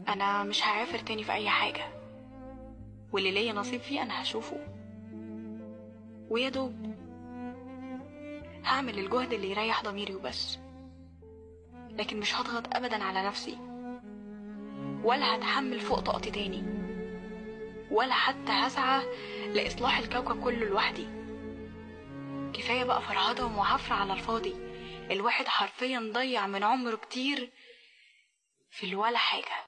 انا مش هعافر تاني في اي حاجه واللي ليا نصيب فيه انا هشوفه ويا دوب هعمل الجهد اللي يريح ضميري وبس لكن مش هضغط ابدا على نفسي ولا هتحمل فوق طاقتي تاني ولا حتى هسعى لاصلاح الكوكب كله لوحدي كفايه بقى فرهضه ومعافره على الفاضي الواحد حرفيا ضيع من عمره كتير في الولا حاجه